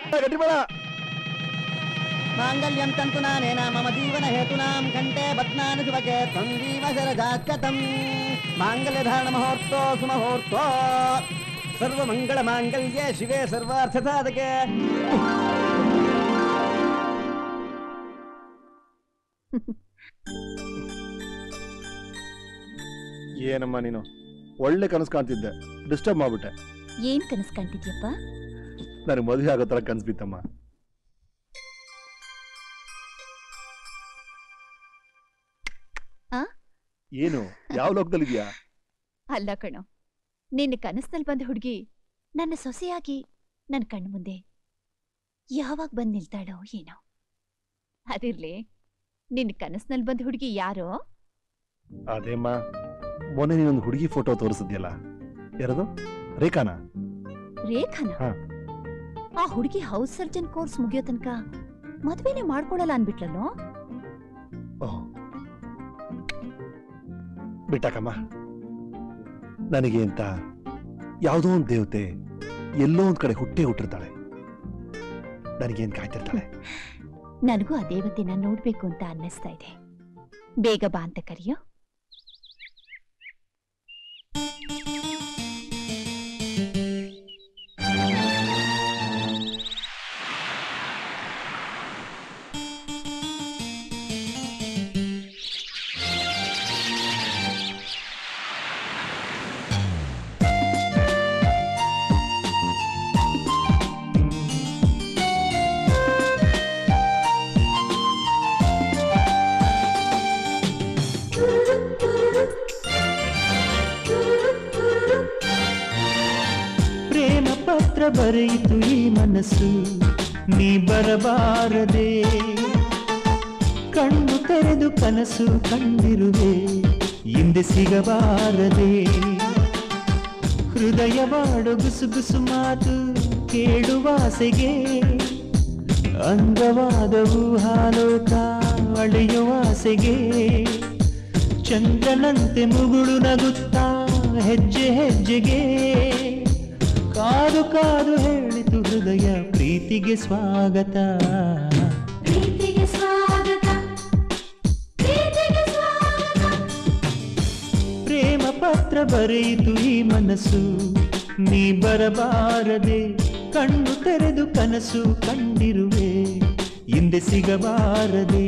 ಗಟ್ಟಿಬೇಡ ಮಾಂಗಲ್ಯಂ ತಂತು ನಾನೇನ ಮಮ ಜೀವನ ಹೇತುನಾಂ ಕಂಠೆ ಬದ್ನಾನು ಶುಭಕೆ ಸಂಜೀವ ಶರಜಾತ್ಕತಂ ಮಾಂಗಲ್ಯ ಧಾರಣ ಮಹೋರ್ತೋ ಸುಮಹೋರ್ತೋ ಸರ್ವ ಮಂಗಳ ಮಾಂಗಲ್ಯ ಶಿವೆ ಸರ್ವಾರ್ಥ ಸಾಧಕೆ ಏನಮ್ಮ ನೀನು ಒಳ್ಳೆ ಕನಸು ಕಾಣ್ತಿದ್ದೆ ಡಿಸ್ಟರ್ಬ್ ಮಾಡ್ಬಿಟ್ಟೆ ಏನ್ ಕನಸು ಕಾಣ್ತಿದ್ಯಪ್ಪ ನನಗೆ ಮದುವೆ ಆಗೋ ಥರ ಕನಸು ಬಿತ್ತಮ್ಮ ಆ? ಏನು ಯಾವ ಲೋಕದಲ್ಲಿದ್ಯಾ ಅಲ್ಲ ಕಣೋ ನಿನ್ನ ಕನಸ್ನಲ್ಲಿ ಬಂದ ಹುಡುಗಿ ನನ್ನ ಸೊಸೆಯಾಗಿ ನನ್ನ ಕಣ್ಣು ಮುಂದೆ ಯಾವಾಗ ಬಂದ್ ನಿಲ್ತಾಳೋ ಏನೋ ಅದಿರ್ಲಿ ನಿನ್ನ ಕನಸ್ನಲ್ಲಿ ಬಂದ ಹುಡುಗಿ ಯಾರೋ ಅದೇಮ್ಮ ಮೊನ್ನೆ ನೀನೊಂದು ಹುಡುಗಿ ಫೋಟೋ ತೋರಿಸಿದ್ಯಲ್ಲ ಯಾರದು ರೇಖಾನಾ ರೇಖಾನ ಹಾ. ಆ ಹುಡುಗಿ ಹೌಸ್ ಸರ್ಜನ್ ಕೋರ್ಸ್ ಮುಗಿಯೋ ತನಕ ಮದ್ವೆನೇ ಮಾಡ್ಕೊಳಲ್ಲ ಅನ್ಬಿಟ್ಲಲ್ಲೋ ಓಹ್ ಬಿಟ್ಟಾಕಮ್ಮ ನನಗೆ ಅಂತ ಯಾವುದೋ ಒಂದು ದೇವತೆ ಎಲ್ಲೋ ಒಂದ್ ಕಡೆ ಹುಟ್ಟೆ ಹುಟ್ಟಿರ್ತಾಳೆ ನನಗೇನ್ ಕಾಯ್ತಿರ್ತಾಳೆ ನನಗೂ ಆ ದೇವತೆನ ನೋಡ್ಬೇಕು ಅಂತ ಅನ್ನಿಸ್ತಾ ಇದೆ ಬೇಗ ಬಾ ಅಂತ ಕರಿಯೋ ಪ್ರೇಮ ಪತ್ರ ಬರೆಯಿತು ಈ ಮನಸ್ಸು ನೀ ಬರಬಾರದೆ ಕಣ್ಣು ತೆರೆದು ಕನಸು ಕಂಡಿರುವೆ ಹಿಂದೆ ಸಿಗಬಾರದೆ ಹೃದಯವಾಡು ಗುಸುಗುಸು ಮಾತು ಕೇಳುವಾಸೆಗೆ ಅಂಗವಾದ ಊಹಾಲೋಕ ಅಳೆಯುವಾಸೆಗೆ ಚಂದ್ರನಂತೆ ಮುಗುಳು ನಗುತ್ತಾ ಹೆಜ್ಜೆ ಹೆಜ್ಜೆಗೆ ಕಾದು ಕಾದು ಹೇಳಿತು ಹೃದಯ ಪ್ರೀತಿಗೆ ಸ್ವಾಗತ ಪ್ರೀತಿಗೆ ಸ್ವಾಗತ ಪ್ರೀತಿಗೆ ಸ್ವಾಗತ ಪ್ರೇಮ ಪತ್ರ ಬರೆಯಿತು ಈ ಮನಸ್ಸು ನೀ ಬರಬಾರದೆ ಕಣ್ಣು ತೆರೆದು ಕನಸು ಕಂಡಿರುವೆ ಹಿಂದೆ ಸಿಗಬಾರದೆ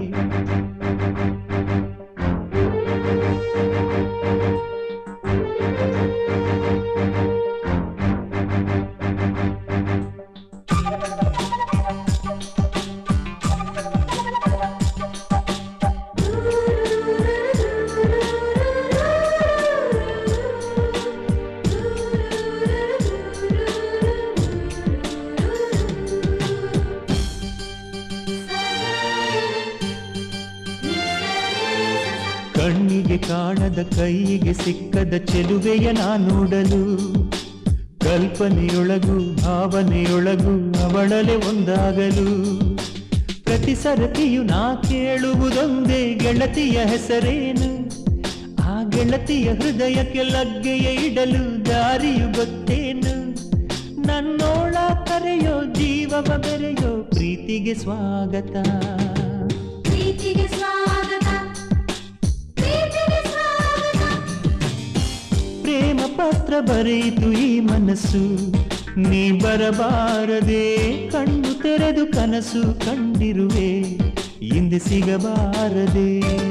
ಕಣ್ಣಿಗೆ ಕಾಣದ ಕೈಗೆ ಸಿಕ್ಕದ ಚೆಲುವೆಯ ನಾ ನೋಡಲು ಕಲ್ಪನೆಯೊಳಗು ಭಾವನೆಯೊಳಗು ಅವಳಲೆ ಒಂದಾಗಲು ಪ್ರತಿ ಸರತಿಯು ನಾ ಕೇಳುವುದೊಂದೇ ಗೆಳತಿಯ ಹೆಸರೇನು ಆ ಗೆಳತಿಯ ಹೃದಯಕ್ಕೆ ಲಗ್ಗೆಯ ಇಡಲು ದಾರಿಯು ಗೊತ್ತೇನು ನನ್ನೋಳ ಕರೆಯೋ ಜೀವವ ಬೆರೆಯೋ ಪ್ರೀತಿಗೆ ಸ್ವಾಗತ ಪ್ರೀತಿಗೆ ಸ್ವಾಗತ ಪ್ರೀತಿಗೆ ಸ್ವಾಗತ ಪ್ರೇಮ ಪತ್ರ ಬರೆಯಿತು ಈ ಮನಸ್ಸು ನೀ ಬರಬಾರದೆ ಕಣ್ಣು ತೆರೆದು ಕನಸು ಕಂಡಿರುವೆ ಹಿಂದೆ ಸಿಗಬಾರದೆ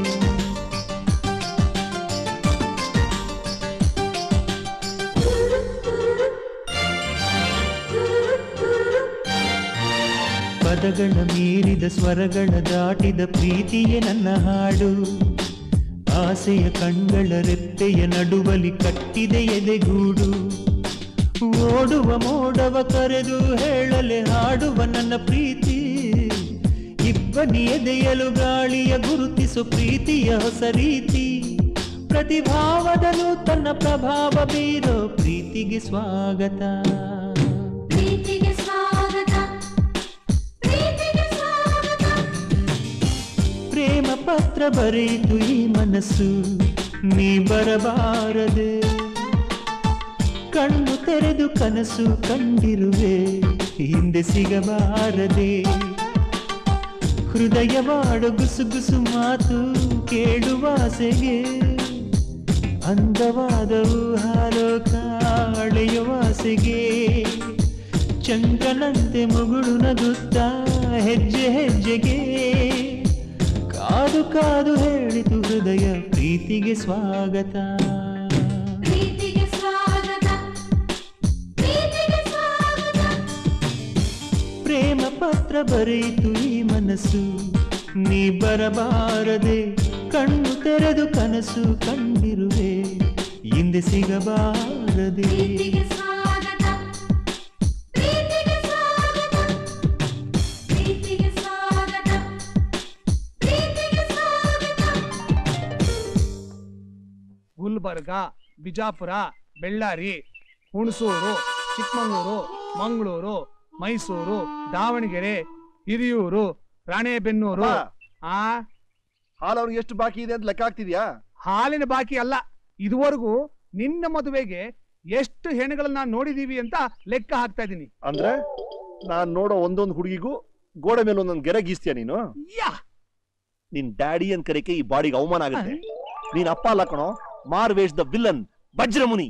ಪದಗಳ ಮೀರಿದ ಸ್ವರಗಳ ದಾಟಿದ ಪ್ರೀತಿಯೇ ನನ್ನ ಹಾಡು ಆಸೆಯ ಕಣ್ಗಳ ರೆಪ್ಪೆಯ ನಡುವಲಿ ಕಟ್ಟಿದೆ ಎದೆಗೂಡು ಓಡುವ ಮೋಡವ ಕರೆದು ಹೇಳಲೆ ಹಾಡುವ ನನ್ನ ಪ್ರೀತಿ ಇಬ್ಬನಿ ಎದೆಯಲು ಗಾಳಿಯ ಗುರುತಿಸು ಪ್ರೀತಿಯ ಹೊಸ ರೀತಿ ಪ್ರತಿಭಾವದನು ತನ್ನ ಪ್ರಭಾವ ಬೀರೋ ಪ್ರೀತಿಗೆ ಸ್ವಾಗತ ಪ್ರೀತಿಗೆ ಸ್ವಾಗತ ಪ್ರೀತಿಗೆ ಸ್ವಾಗತ ಪ್ರೇಮ ಪತ್ರ ಬರೆಯಿತು ಈ ಮನಸ್ಸು ನೀ ಬರಬಾರದೆ ಕಣ್ಣು ತೆರೆದು ಕನಸು ಕಂಡಿರುವೆ ಹಿಂದೆ ಸಿಗಬಾರದೆ ಹೃದಯವಾಡು ಗುಸುಗುಸು ಮಾತು ಕೇಳುವಾಸೆಗೆ ಅಂದವಾದವು ಹಾಲೋಕ ಅಳೆಯುವಾಸೆಗೆ ಚಂದ್ರನಂತೆ ಮುಗುಳು ನಗುತ್ತಾ ಹೆಜ್ಜೆ ಹೆಜ್ಜೆಗೆ ಕಾದು ಕಾದು ಹೇಳಿತು ಹೃದಯ ಪ್ರೀತಿಗೆ ಸ್ವಾಗತ ಪ್ರೀತಿಗೆ ಸ್ವಾಗತ ಪ್ರೀತಿಗೆ ಸ್ವಾಗತ ಪ್ರೇಮ ಪತ್ರ ಬರೆಯಿತು ಈ ಮನಸ್ಸು ನೀ ಬರಬಾರದೆ ಕಣ್ಣು ತೆರೆದು ಕನಸು ಕಂಡಿರುವೆ ಹಿಂದೆ ಸಿಗಬಾರದೆ ಪ್ರೀತಿಗೆ ಸ್ವಾಗತ ಪ್ರೀತಿಗೆ ಸ್ವಾಗತ ಪ್ರೀತಿಗೆ ಸ್ವಾಗತ ಪ್ರೀತಿಗೆ ಸ್ವಾಗತ ಗುಲ್ಬರ್ಗ ಬಿಜಾಪುರ ಬೆಳ್ಳಾರಿ ಹುಣಸೂರು ಚಿಕ್ಕಮಗಳೂರು ಮಂಗಳೂರು ಮೈಸೂರು ದಾವಣಗೆರೆ ಹಿರಿಯೂರು ರಾಣೆಬೆನ್ನೂರು ಅಪ್ಪ, ಆ ಹಾಲು ಅವ್ರಿಗೆ ಎಷ್ಟು ಬಾಕಿ ಇದೆ ಅಂತ ಲೆಕ್ಕ ಹಾಕ್ತಿದ್ಯಾ ಹಾಲಿನ ಬಾಕಿ ಅಲ್ಲ ಇದುವರೆಗೂ ನಿನ್ನ ಮದುವೆಗೆ ಎಷ್ಟು ಹೆಣ್ಣುಗಳನ್ನ ನೋಡಿದೀವಿ ಅಂತ ಲೆಕ್ಕ ಹಾಕ್ತಾ ಇದೀನಿ ಅಂದ್ರೆ ನಾನ್ ನೋಡೋ ಒಂದೊಂದು ಹುಡುಗಿಗೂ ಗೋಡೆ ಮೇಲೆ ಒಂದೊಂದು ಗೆರೆ ಗೀಸ್ತೀಯ ನೀನು ಯಾ ನಿನ್ ಡ್ಯಾಡಿ ಅಂತ ಕರೆಕೆ ಈ ಬಾಡಿಗೆ ಅವಮಾನ ಆಗುತ್ತೆ ನೀನ್ ಅಪ್ಪ ಅಲ್ಲ ಕಣೋ ಮಾರ್ವೇಶ್ ದ ವಿಲನ್ ವಜ್ರಮುನಿ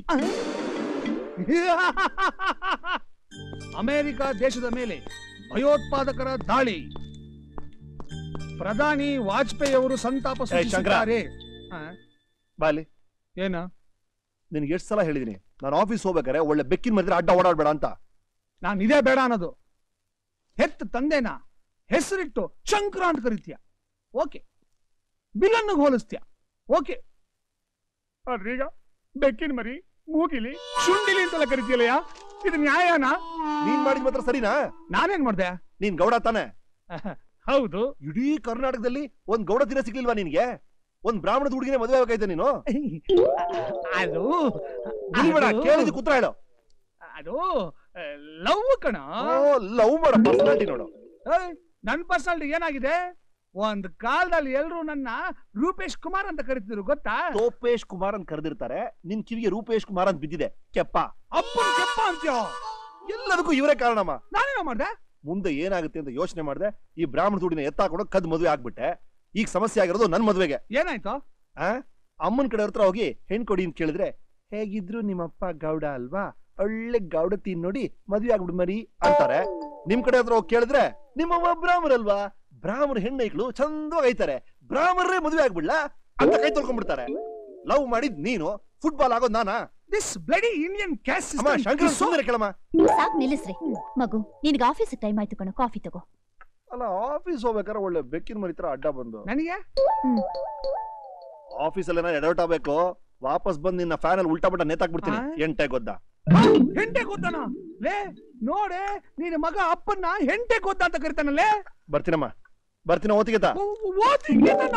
ಅಮೆರಿಕ ದೇಶದ ಮೇಲೆ ಭಯೋತ್ಪಾದಕರ ದಾಳಿ ಪ್ರಧಾನಿ ವಾಜಪೇಯಿ ಅವರು ಸಂತಾಪ ಏ, ಶಂಕರ. ಸೂಚಿಸಿದ್ದಾರೆ ಆ, ಬಾಲಿ ಏನ ನಿನ್ಗೆ ಎಷ್ಟು ಸಲ ಹೇಳಿದೀನಿ ನಾನು ಆಫೀಸ್ ಹೋಗ್ಬೇಕಾರೆ ಒಳ್ಳೆ ಬೆಕ್ಕಿನ ಮಧ್ಯೆ ಅಡ್ಡ ಓಡಾಡ್ಬೇಡ ಅಂತ ನಾನು ಇದೇ ಬೇಡ ಅನ್ನೋದು ಹೆತ್ತ ತಂದೆನ ಹೆಸರಿಟ್ಟು ಶಂಕರ ಅಂತ ಕರಿತೀಯ ಓಕೆ ವಿಲನ್ಗೆ ಹೋಲಿಸ್ತೀಯ ಓಕೆ ಆದ್ರೀಗ ಬೆಕ್ಕಿನ ಮರಿ ಮೂಗಿಲಿ ಶುಂಡಿಲಿ ಅಂತೆಲ್ಲ ಕರಿತೀಯಲ್ಲಯ್ಯ ಇದು ನ್ಯಾಯನಾ ನೀನ್ ಮಾಡಿದ್ ಮಾತ್ರ ಸರಿನಾ ನಾನೇನ್ ಮಾಡ್ದೆ ನೀನ್ ಗೌಡ ತಾನೆ ಹೌದು ಇಡೀ ಕರ್ನಾಟಕದಲ್ಲಿ ಒಂದ್ ಗೌಡ ತಿನ್ನ ಸಿಗ್ಲಿಲ್ವಾ ನಿನ್ಗೆ ಒಂದ್ ಬ್ರಾಹ್ಮಣದ ಹುಡುಗಿನೇ ಮದುವೆ ಆಗೈತೆ ನೀನು ಅದು ಬಿಲ್ಬೇಡ ಅದು- ಕೇಳಿದ ಕುತ್ರ ಹೇಳು ಅದು ಲವ್ ಕಣ ಲವ್ ಮಾಡೋ ಪರ್ಸನಾಲಿಟಿ ನೋಡು ಏಯ್, ನನ್ ಪರ್ಸನಾಲಿಟಿ ಏನಾಗಿದೆ ಒಂದ್ ಕಾಲದಲ್ಲಿ ಎಲ್ರು ನನ್ನ ರೂಪೇಶ್ ಕುಮಾರ್ ಅಂತ ಕರಿತಿದ್ರು ಗೊತ್ತಾ ತೋಪೇಶ್ ಕುಮಾರ್ ಅಂತ ಕರೆದಿರ್ತಾರೆ ನಿನ್ ಕಿವಿಗೆ ರೂಪೇಶ್ ಕುಮಾರ್ ಅಂತ ಬಿದ್ದಿದೆ ಕೆಪ್ಪ ಅಪ್ಪನ್ ಕೆಪ್ಪ ಅಂತ್ಯೋ ಎಲ್ಲದಕ್ಕೂ ಇವರೇ ಕಾರಣಮ್ಮ ನಾನೇನೋ ಮಾಡ್ದೆ ಮುಂದೆ ಏನಾಗುತ್ತೆ ಅಂತ ಯೋಚನೆ ಮಾಡಿದೆ ಈ ಬ್ರಾಹ್ಮಣ ದುಡಿನ ಎತ್ತಾಕೊಂಡು ಕದ್ ಮದುವೆ ಆಗ್ಬಿಟ್ಟೆ ಈಗ ಸಮಸ್ಯೆ ಆಗಿರೋದು ನನ್ ಮದುವೆಗೆ ಏನಾಯ್ತು ಆ ಅಮ್ಮನ್ ಕಡೆ ಹತ್ರ ಹೋಗಿ ಹೆಣ್ ಕೊಡಿ ಅಂತ ಕೇಳಿದ್ರೆ ಹೇಗಿದ್ರು ನಿಮ್ಮಪ್ಪ ಗೌಡ ಅಲ್ವಾ ಒಳ್ಳೆ ಗೌಡ ತಿನ್ ನೋಡಿ ಮದ್ವೆ ಆಗ್ಬಿಡು ಮರಿ ಅಂತಾರೆ ನಿಮ್ ಕಡೆ ಹತ್ರ ಹೋಗಿ ಕೇಳಿದ್ರೆ ನಿಮ್ಮವ್ವ ಬ್ರಾಹ್ಮರಲ್ವಾ ಬ್ರಾಹ್ಮಣ ಹೆಣ್ಣೈಕ್ಳು ಚಂದವಾಗಿ ಐತಾರೆ ಬ್ರಾಹ್ಮಣರೇ ಮದುವೆ ಆಗ್ಬಿಡ್ಲಾ ಅಂತ ಕೈ ತೊಳ್ಕೊಂಡ್ಬಿಡ್ತಾರೆ ಲವ್ ಮಾಡಿದ್ ನೀನು ಫುಟ್ಬಾಲ್ ಆಗೋದ್ ನಾನಾ ದಿಸ್ ಬ್ಲಡಿ ಇಂಡಿಯನ್ ಕ್ಯಾಸ್ಟ್ ಅಮ್ಮ ಶಂಕರ ಸುಂದರ ಕೇಳಮ್ಮ ಸಾಕ್ ನಿಲ್ಲಿಸ್ರಿ ಮಗು ನಿನಗೆ ಆಫೀಸ್ ಟೈಮ್ ಆಯ್ತು ಕಣೋ ಕಾಫಿ ತಗೋ ಅಲ್ಲ ಆಫೀಸ್ ಹೋಗ್ಬೇಕಾದ್ರೆ ಒಳ್ಳೆ ಬೆಕ್ಕಿನ ಮರಿ ತರ ಅಡ್ಡ ಬಂದು ನನಗೆ ಆಫೀಸಲ್ಲಿ ನಾನು ಎಡವಟ್ ಆಗ್ಬೇಕು ವಾಪಸ್ ಬಂದು ನಿನ್ನ ಫ್ಯಾನ್ ಅಲ್ಲಿ ಉಲ್ಟಾ ಬಟ್ಟ ನೇತಾಕ್ಬಿಡ್ತೀನಿ ಆ? ಎಂಟೆ ಗೊದ್ದ ಹೆಂಟೆ ಗೊತ್ತಾನ ಲೇ ನೋಡೆ ನಿನ್ನ ಮಗ ಅಪ್ಪನ್ನ ಹೆಂಟೆ ಗೊತ್ತ ಅಂತ ಕರಿತಾನಲ್ಲೇ ಬರ್ತೀನಮ್ಮ ಬರ್ತೀನ ಓತಿಗೆತ ಓದಿಗೆತನ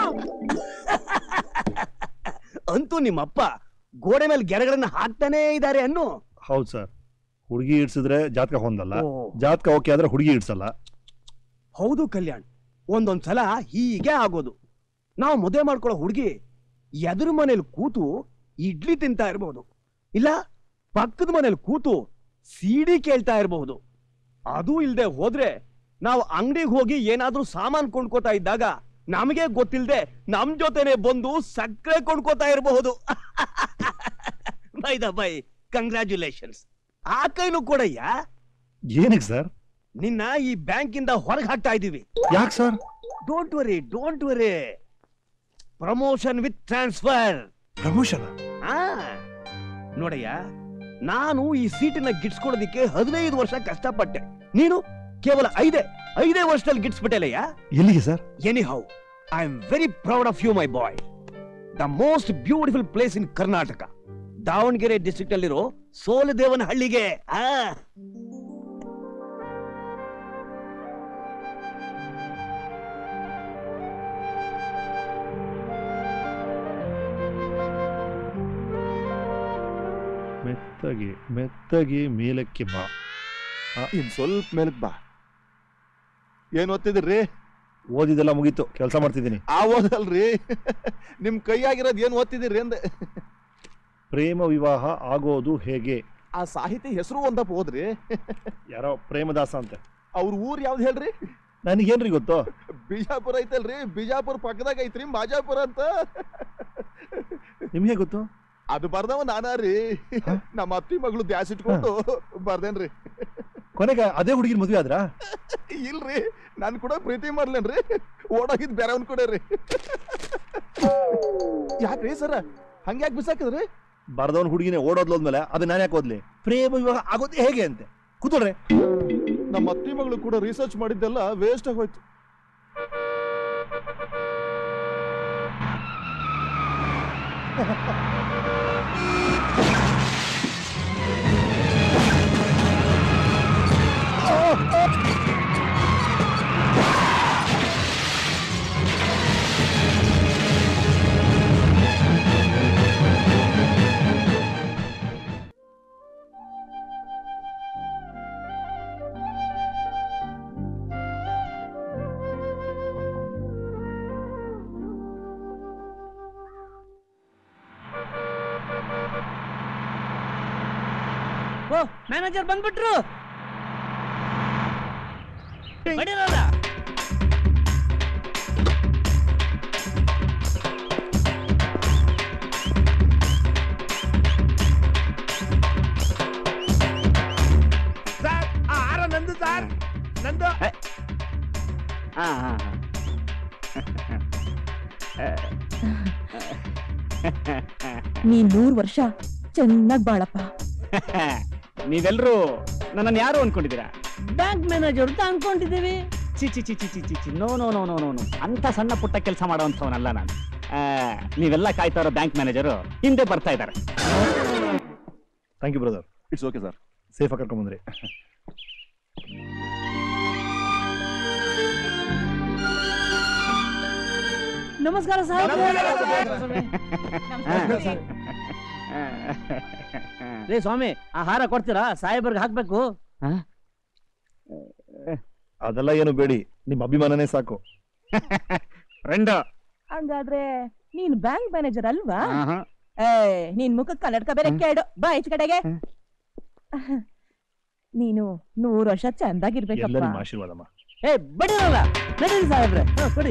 ಅಂತೂ ನಿಮ್ಮಪ್ಪ ಗೋಡೆ ಮೇಲೆ ಗೆರೆಗಳನ್ನ ಹಾಕ್ತಾನೇ ಇದ್ದಾರೆ ಅನ್ನು ಹೌದು ಸರ್ ಹುಡುಗಿ ಇಡ್ಸಿದ್ರೆ ಜಾತಕ ಹೊಂದಲ್ಲ ಜಾತಕ ಓಕೆ ಆದ್ರೆ ಹುಡುಗಿ ಇಡ್ಸಲ್ಲ ಹೌದು ಕಲ್ಯಾಣ್ ಒಂದೊಂದ್ಸಲ ಹೀಗೆ ಆಗೋದು ನಾವು ಮದುವೆ ಮಾಡ್ಕೊಳ್ಳೋ ಹುಡುಗಿ ಎದುರು ಮನೇಲಿ ಕೂತು ಇಡ್ಲಿ ತಿಂತಾ ಇರಬಹುದು ಇಲ್ಲ ಪಕ್ಕದ ಮನೇಲಿ ಕೂತು ಸಿಡಿ ಕೇಳ್ತಾ ಇರಬಹುದು ಅದು ಇಲ್ದೆ ಹೋದ್ರೆ ನಾವು ಅಂಗಡಿಗೆ ಹೋಗಿ ಏನಾದ್ರೂ ಸಾಮಾನ್ ಕೊಂಡ್ಕೋತಾ ಇದ್ದಾಗ ನಮಗೆ ಗೊತ್ತಿಲ್ದೆ ನಮ್ ಜೊತೆನೆ ಬಂದು ಸಕ್ಕರೆ ಕೊಂಡ್ಕೋತಾ ಇರಬಹುದು ಬೈ ದ ಬೈ ಕಂಗ್ರ್ಯಾಚುಲೇಷನ್ಸ್ ಆ ಕೈನು ಕೊಡಯ್ಯ ಏನಕ್ಕೆ ಸರ್ ನಿನ್ನ ಈ ಬ್ಯಾಂಕಿಂದ ಹೊರಗೆ ಹಾಕ್ತಾ ಇದೀವಿ ಯಾಕೆ sir don't worry don't worry promotion with transfer promotion ನೋಡಯ್ಯ ನಾನು ಈ ಸೀಟನ್ನ ಗಿಟ್ಸ್ಕೊಡೋದಿಕ್ಕೆ ಹದಿನೈದು ವರ್ಷ ಕಷ್ಟಪಟ್ಟೆ ನೀನು ಕೇವಲ ಐದೇ ಐದೇ ವರ್ಷದಲ್ಲಿ ಗಿಟ್ಸ್ಬಿಟ್ಟೆಲಯ್ಯ ಎಲ್ಲಿಗೆ sir anyhow I am very proud of you my boy the most beautiful place in Karnataka Davanagere district ಅಲ್ಲಿರೋ ಸೋಲದೇವನ ಹಳ್ಳಿಗೆ ಆ ಮೆತ್ತಗೆ ಮೆತ್ತಗೆ ಮೇಲಕ್ಕೆ ಬಾ ಇನ್ ಸ್ವಲ್ಪ ಮೇಲಕ್ಕೆ ಬಾ ಏನ್ ಓದ್ತಿದ್ರಿ ಓದಿದೆಲ್ಲ ಮುಗೀತು ಕೆಲಸ ಮಾಡ್ತಿದ್ದೀನಿ ಆ ಓದಲ್ರಿ ನಿಮ್ ಕೈಯಾಗಿರೋದ್ ಏನ್ ಓದ್ತಿದಿರಿ ಅಂದೆ ಪ್ರೇಮ ವಿವಾಹ ಆಗೋದು ಹೇಗೆ ಆ ಸಾಹಿತಿ ಹೆಸರು ಒಂದಪ್ಪ ಹೋದ್ರಿ ಯಾರೋ ಪ್ರೇಮದಾಸ ಅಂತ ಅವ್ರ ಊರ್ ಯಾವ್ದು ಹೇಳ್ರಿ ನನಗೇನ್ರಿ ಗೊತ್ತು ಬಿಜಾಪುರ ಐತಲ್ರಿ ಬಿಜಾಪುರ ಪಕ್ಕದಾಗ ಐತ್ರಿ ಮಾಜಾಪುರ ಅಂತ ನಿಮ್ಗೆ ಗೊತ್ತು ಅದು ಬರ್ದವ ನಾನಾರಿ ನಮ್ಮ ಅತ್ತಿ ಮಗಳು ದ್ಯಾಸ್ ಇಟ್ಕೊಂಡು ಬರ್ದೇನ್ರಿ ಕೊನೆಗೆ ಅದೇ ಹುಡುಗಿನ ಮದ್ವೆ ಆದ್ರಾ ಇಲ್ರಿ ನಾನ್ ಕೂಡ ಪ್ರೀತಿ ಮಾಡ್ಲೇನ್ರಿ ಓಡೋಗಿದ್ ಬೇರೆ ಅವ್ನ್ ಕೂಡ ರೀ ಯಾಕ್ರಿ ಸರ ಹಂಗ್ಯಾಕ್ ಬಿಸಾಕಿದ್ರಿ ಬರ್ದವನ್ ಹುಡುಗಿನೇ ಓಡೋದ್ಲೋದ್ಮೇಲೆ ಅದು ನಾನು ಯಾಕೆ ಓದ್ಲಿ ಪ್ರೇಮ ವಿವಾಹ ಆಗೋದು ಹೇಗೆ ಅಂತೆ ಕೂತ್ಕೊಳ್ರಿ ನಮ್ಮ ಅತ್ತಿ ಮಗಳು ಕೂಡ ರಿಸರ್ಚ್ ಮಾಡಿದ್ದೆಲ್ಲ ವೇಸ್ಟ್ ಆಗೋಯ್ತು ಓ ಮ್ಯಾನೇಜರ್ ಬಂದ್ಬಿಟ್ರು ಬಡಿರಲ್ಲ ಸರ್ ಆ ಹಾರ ನಂದು ಸರ್ ನಂದು ಹಾ ಹಾ ನೀನ್ ನೂರ್ ವರ್ಷ ಚೆನ್ನಾಗ್ ಬಾಳಪ್ಪ ನೀವೆಲ್ರೂ ನನ್ನನ್ನು ಯಾರು ಅನ್ಕೊಂಡಿದ್ದೀರಾ ಬ್ಯಾಂಕ್ ಮ್ಯಾನೇಜರ್ ಅಂತ ಅನ್ಕೊಂಡಿದ್ದೀವಿ ಚಿ ಚಿ ಚಿ ಚಿ ಚಿ ಚಿ ಚಿ no no no no no no ಅಂತ ಸಣ್ಣ ಪುಟ್ಟ ಕೆಲಸ ಮಾಡೋವಂಥವನಲ್ಲ ನಾನು ಆ, ನೀವೆಲ್ಲ ಕಾಯ್ತಾ ಇರೋ ಬ್ಯಾಂಕ್ ಮ್ಯಾನೇಜರು ಹಿಂದೆ ಬರ್ತಾ ಇದ್ದಾರೆ thank you brother it's okay sir safe ಆಗಿ ಕರ್ಕೊಂಬಂದ್ರಿ ನಮಸ್ಕಾರ ಸಾಹೇಬ್ರೆ. ರೇ ಸ್ವಾಮಿ ಆ ಹಾರ ಕೊಡ್ತೀರಾ ಸಾಹೇಬರ್ಗೆ ಹಾಕ್ಬೇಕು ಅದೆಲ್ಲ ಏನು ಬೇಡಿ ನಿಮ್ಮ ಅಭಿಮಾನನೇ ಸಾಕು ಫ್ರೆಂಡ್ ಹಂಗಾದ್ರೆ ನೀನ್ ಬ್ಯಾಂಕ್ ಮ್ಯಾನೇಜರ್ ಅಲ್ವಾ ಏ ನೀನ್ ಮುಖಕ್ಕೆ ಕನ್ನಡಕ ಬೇರೆ ಕೇಳು ಬಾ ಈಚೆ ಕಡೆಗೆ ನೀನು ನೂರ್ ವರ್ಷ ಎಲ್ಲ ಚಂದಾಗಿರ್ಬೇಕಪ್ಪ ನಿಮ್ಮ ಆಶೀರ್ವಾದಮ್ಮ ಏ ಬಡಿರಲ್ಲ ನಡೀರಿ ಸಾಹೇಬ್ರೆ ಹ, ಕೊಡಿ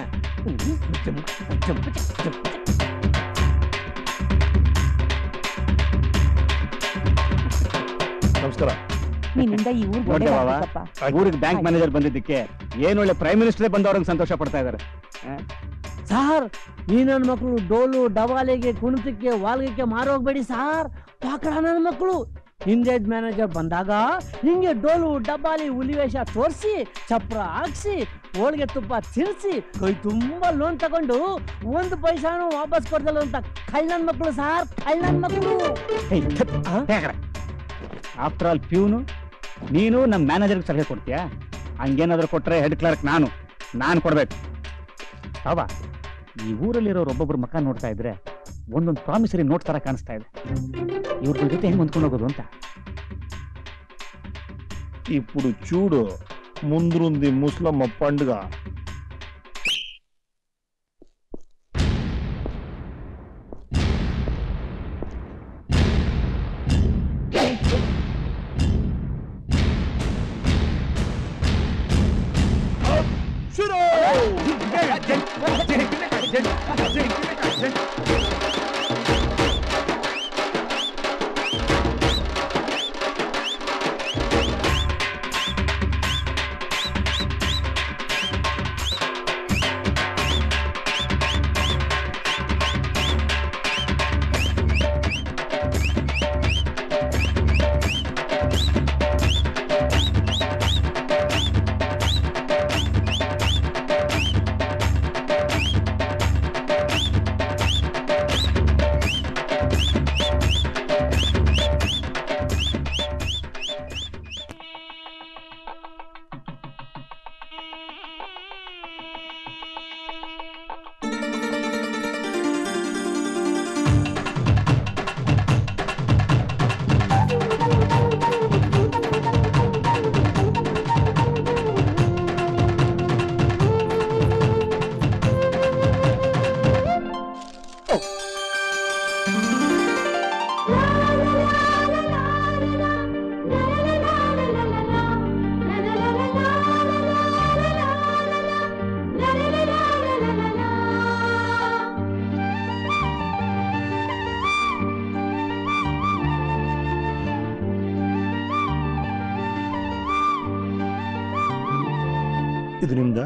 ನಮಸ್ಕಾರ ನಿನ್ನಿಂದ ಈ ಊರ್ ಗೋಡೆ ನೋಡ್ದೆ ಬಾವ? ಮಾಡ್ಬೇಕಪ್ಪ. ಊರಿಗೆ ಬ್ಯಾಂಕ್ ಮ್ಯಾನೇಜರ್ ಬಂದಿದ್ದಕ್ಕೆ ಏನ್ ಒಳ್ಳೆ ಪ್ರೈಮ್ ಮಿನಿಸ್ಟರ್ ಬಂದವ್ರಿಗೆ ಸಂತೋಷ ಪಡ್ತಾ ಇದ್ದಾರೆ ಸಾರ್ ಈ ನನ್ನ ಮಕ್ಕಳು ಡೋಲು ಡವಾಲಿಗೆ ಕುಣಿತಕ್ಕೆ ವಾಲ್ಗಕ್ಕೆ ಮಾರೋಗ್ಬೇಡಿ ಸಾರ್ ಪಾಕಳ ನನ್ನ ಮಕ್ಕಳು ಹಿಂದೆ ಮ್ಯಾನೇಜರ್ ಬಂದಾಗ ಹಿಂಗೆ ಡೋಲು ಡಬ್ಬಾಲಿ ಹುಲಿವೇಷ ತೋರಿಸಿ ಚಪ್ರ ಹಾಕ್ಸಿ ಹೋಳಿಗೆ ತುಪ್ಪ ತಿರ್ಸಿ ಕೈ ತುಂಬಾ ಲೋನ್ ತಗೊಂಡು ಒಂದು ಪೈಸಾನು ವಾಪಸ್ ಕೊಡ್ದಲ್ಲ ಅಂತ ಕಳ್ಳನ್ ಮಕ್ಕಳು ಸಾರ್ ಕಳ್ಳನ್ ಮಕ್ಕಳು ಆಫ್ಟರ್ ಆಲ್ ಪ್ಯೂನು ನೀನು ನಮ್ಮ ಮ್ಯಾನೇಜರ್ಗೆ ಸಲಹೆ ಕೊಡ್ತೀಯಾ ಹಂಗೇನಾದ್ರೂ ಕೊಟ್ರೆ ಹೆಡ್ ಕ್ಲರ್ಕ್ ನಾನು ನಾನು ಕೊಡ್ಬೇಕು ಅವ ಈ ಊರಲ್ಲಿರೋರು ಒಬ್ಬೊಬ್ರು ಮಕ್ಕ ನೋಡ್ತಾ ಇದ್ರೆ ಒಂದೊಂದು ಪ್ರಾಮಿಸರಿ ನೋಟ್ ತರ ಕಾಣಿಸ್ತಾ ಇದೆ ಇವ್ರ ಜೊತೆ ಹೆಂಗ್ ಹೊಂದ್ಕೊಂಡು ಹೋಗೋದು ಅಂತ ఇప్పుడు చూడు ముందుంది ముస్లమ్మ పండుగ ಇದು ನಿಮ್ದ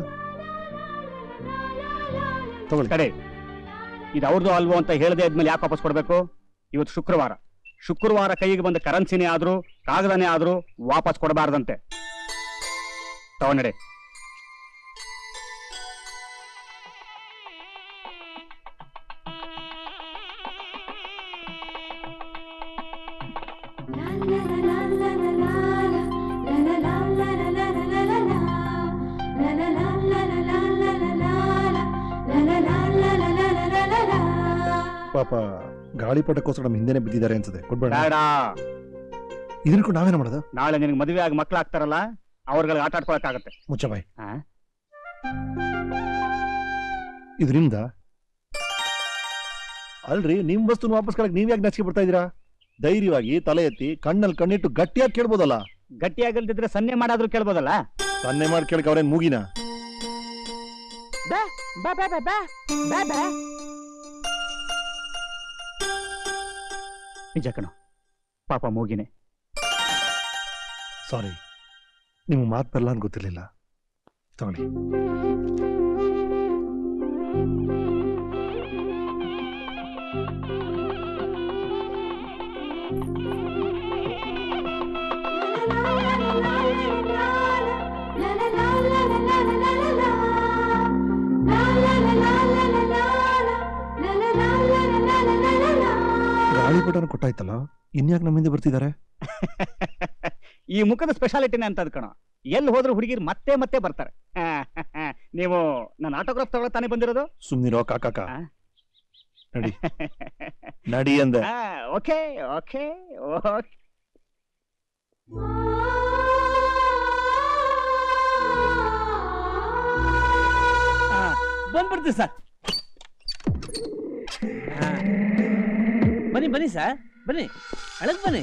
ತಗೊಳ್ಳಿ ಕಡೆ ಇದು ಅವ್ರದ್ದು ಅಲ್ವೋ ಅಂತ ಹೇಳದೆ ಇದ್ಮೇಲೆ ಯಾಕೆ ವಾಪಸ್ ಕೊಡ್ಬೇಕು ಇವತ್ತು ಶುಕ್ರವಾರ ಶುಕ್ರವಾರ ಕೈಗೆ ಬಂದ ಕರೆನ್ಸಿನೇ ಆದ್ರೂ ಕಾಗದನೇ ಆದ್ರೂ ವಾಪಸ್ ಕೊಡಬಾರ್ದಂತೆ ತಗೊಂಡೆ ಪಾಪ ಗಾಳಿಪಟಕ್ಕೋಸ್ಕರ ನಮ್ಮ ಹಿಂದೆನೆ ಬಿದ್ದಿದ್ದಾರೆ ಅನ್ಸುತ್ತೆ ಕೊಡ್ಬೇಡ ಬೇಡ ಇದನ್ನ ಕೂಡ ನಾವೇನ ಮಾಡೋದು ನಾಳೆ ನಿನಗೆ ಮದುವೆ ಆಗಿ ಮಕ್ಳಾಗ್ತಾರಲ್ಲ ಅವ್ರಿಗೆ ಆಟ ಆಡ್ಕೊಳಕ್ಕಾಗತ್ತೆ ಮುಚ್ಚ ಬಾಯ್ ಆ? ಇದು ನಿಮ್ದ ಅಲ್ರಿ ನಿಮ್ ವಸ್ತುನ ವಾಪಸ್ ಕಳಕ್ ನೀವ್ ಯಾಕೆ ನಾಚಿಕೆ ಬರ್ತಾ ಇದೀರಾ ಧೈರ್ಯವಾಗಿ ತಲೆ ಎತ್ತಿ ಕಣ್ಣಲ್ಲಿ ಕಣ್ಣಿಟ್ಟು ಗಟ್ಟಿಯಾಗಿ ಕೇಳ್ಬೋದಲ್ಲ ಗಟ್ಟಿಯಾಗಲ್ದಿದ್ರೆ ಸನ್ನೆ ಮಾಡಾದ್ರೂ ಕೇಳ್ಬೋದಲ್ಲ ಸನ್ನೆ ಮಾಡಿ ಕೇಳಕ್ ಅವ್ರೇನ್ ಮೂಗಿನ ಬಾ ಬಾ ಬಾ ಬಾ ಬಾ ಬಾ ಬಾ ನಿಜ ಕಣೋ ಪಾಪ ಮೂಗಿನೇ ಸಾರಿ ನಿಮ್ಗೆ ಮಾತು ಬರಲ್ಲ ಅಂತ ಗೊತ್ತಿರ್ಲಿಲ್ಲ ತಗೊಳ್ಳಿ ಗಾಳಿಪಟನ ಕೊಟ್ಟಾಯ್ತಲ್ಲ ಇನ್ಯಾಕೆ ನಮ್ಮಿಂದ ಬರ್ತಿದ್ದಾರೆ ಈ ಮುಖದ ಸ್ಪೆಷಾಲಿಟಿನೇ ಅಂತದ್ ಕಣೋ ಎಲ್ಲಿ ಹೋದ್ರು ಹುಡುಗಿರು ಮತ್ತೆ ಮತ್ತೆ ಬರ್ತಾರೆ ನೀವು ನನ್ನ ಆಟೋಗ್ರಾಫ್ ತಗೊಳಕ್ ತಾನೇ ಬಂದಿರೋದು ಸುಮ್ನಿರೋ ಕಾಕಾಕ ಆ? ನಡಿ ನಡಿ ಅಂದೆ ಓಕೆ ಓಕೆ ಓಕೆ ಬಂದ್ಬಿಡ್ತೀವಿ ಸರ್ ಬನ್ನಿ ಬನ್ನಿ ಸರ್ ಬನ್ನಿ ಅಳಗ್ ಬನ್ನಿ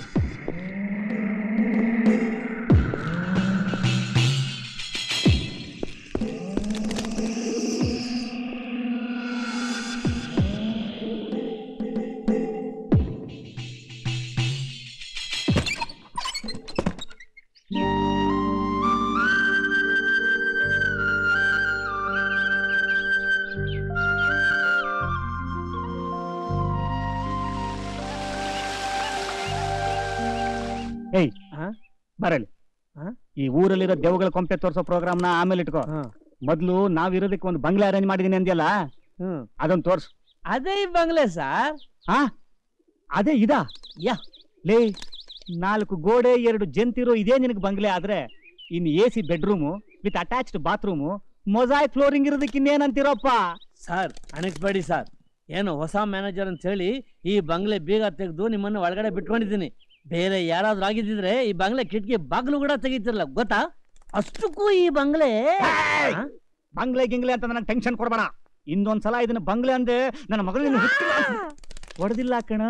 ಏಯ್ ಹಾ? ಬರಲಿ ಹಾ? ಈ ಊರಲ್ಲಿರೋ ದೇವಗಳ ಕೊಂಪೆ ತೋರಿಸೋ ಪ್ರೋಗ್ರಾಮ್ನ ಆಮೇಲೆ ಇಟ್ಕೋ ಹಾ. ಮೊದ್ಲು ನಾವಿರೋದಕ್ಕೆ ಒಂದು ಬಂಗ್ಲೆ ಅರೇಂಜ್ ಮಾಡಿದೀನಿ ಅಂದ್ಯಲ್ಲ ಹ್ಮ್ ಅದನ್ನ ತೋರ್ಸು ಅದೇ ಈ ಬಂಗ್ಲೆ ಸರ್ ಆ ಅದೇ ಇದಾ ಯಾ. ಲೇ ನಾಲ್ಕು ಗೋಡೆ ಎರಡು ಜಂತಿರೋ ಇದೇ ನಿನಗೆ ಬಂಗ್ಲೆ ಆದ್ರೆ in A C bedroom with attached bathroom mosaic flooring ಇರೋದಕ್ಕೆ ಇನ್ನೇನಂತೀರಪ್ಪ ಸರ್ ಅಣಗಿಸ್ಬೇಡಿ ಸರ್ ಏನು ಹೊಸ ಮ್ಯಾನೇಜರ್ ಅಂತ ಹೇಳಿ ಈ ಬಂಗ್ಲೆ ಬೀಗ ತೆಗೆದು ನಿಮ್ಮನ್ನು ಒಳಗಡೆ ಬಿಟ್ಕೊಂಡಿದ್ದೀನಿ ಬೇರೆ ಯಾರಾದ್ರೂ ಆಗಿದ್ದಿದ್ರೆ ಈ ಬಂಗ್ಲೆ ಕಿಟಕಿ ಬಾಗಿಲು ಕೂಡ ತೆಗಿತಿರಲ್ಲ ಗೊತ್ತಾ ಅಷ್ಟಕ್ಕೂ ಈ ಬಂಗ್ಲೆ ಏಯ್! ಆ? ಬಂಗ್ಲೆ ಗಿಂಗ್ಲೆ ಅಂತ ನನಗೆ ಟೆನ್ಷನ್ ಕೊಡಬೇಡ ಇನ್ನೊಂದ್ಸಲ ಇದನ್ನ ಬಂಗ್ಲೆ ಅಂದೆ ನನ್ನ ಮಗಳಿನ ಹೊಡೆದಿಲ್ಲ ಕಣ